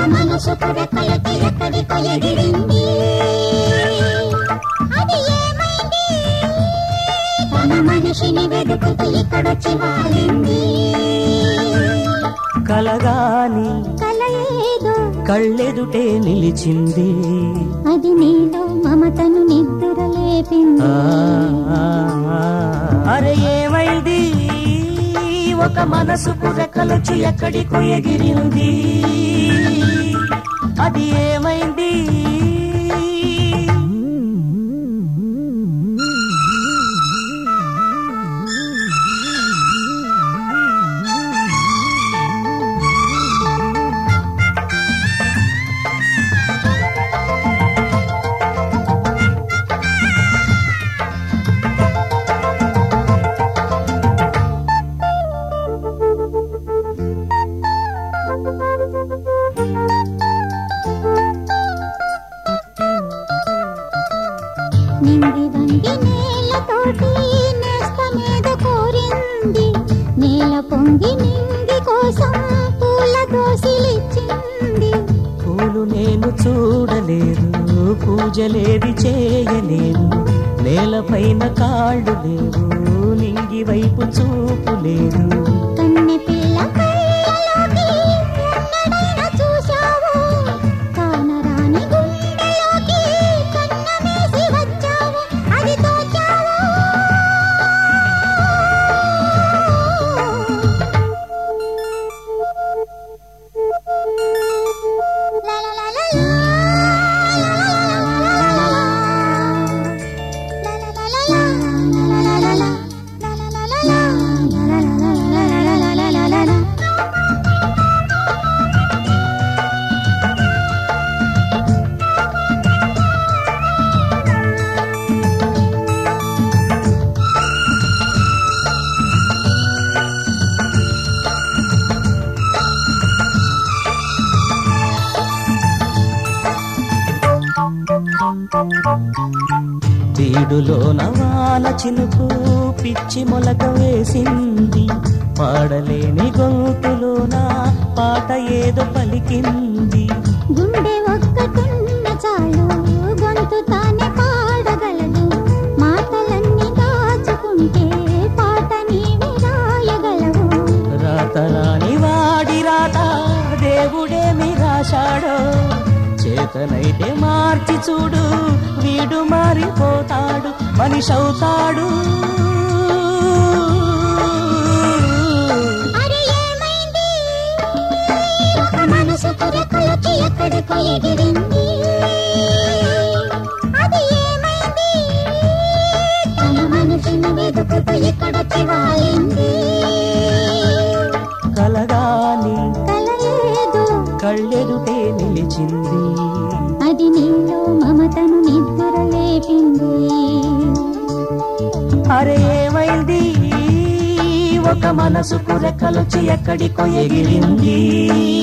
మనసు పురకలకి ఎక్కడికో ఎగిరింది అది ఏమైంది తన మనిషిని వెతుకుతూ ఇక్కడొచ్చి వాలింది కలగాని కల ఏదో కళ్ళెదుటే నిలిచింది అది నీలో మమతను నిద్ర లేపింది ఆ, ఆ, ఆ. అరే ఏమైంది ఒక మనసుకు రెక్కలొచ్చి ఎక్కడికో ఎగిరింది అది ఏమైంది నింగి వంగి నేలతోటి నేస్త మీద కోరింది నేల పొంగి నింగి కోసం పూల దోసిలిచ్చింది పూలు నేను చూడలేదు పూజలేది చేయలేదు నేలపైన కాళ్ళు లేవు నింగి వైపు చూపు లేదు కన్నె పిల్ల కళ్ళలోకి ఎన్నడైనా చూశావు కానరాని గుండెలోకి కన్నమేసి వచ్చావు అది తోచావు లా లా లా లా లా. లా లా లా లా లా. లా లా లా లా లా. లా లా లా లా లా. లా లా లా లా లా లా లా లా లా లా. తీడులో నవాల చినుకు పిచ్చి మొలక వేసింది పాడలేని గొంతులోన పాట ఏదో పలికింది గుండె ఒక్కటున్న చాలు గొంతు తానే పాడగలదు మాటలన్నీ దాచుకుంటే పాట నీవే రాయగలవు రాతరాని వాడి రాత దేవుడేమి రాశాడో చేతనైతే మార్చి చూడు వీడు మారిపోతాడు మనిషి అవుతాడు అరే ఏమైంది ఒక మనసు పురకలకి ఎక్కడికో ఎగిరింది అది ఏమైంది తన మనసుని వెతుకుతూ ఇక్కడొచ్చి వాలింది కలగాని కల ఏదో కళ్ళెదుటే నిలిచింది అది నీలో మమతను నిద్ర లేపింది అరే ఏమైంది ఒక మనసుకు రెక్కలొచ్చి ఎక్కడికో ఎగిరింది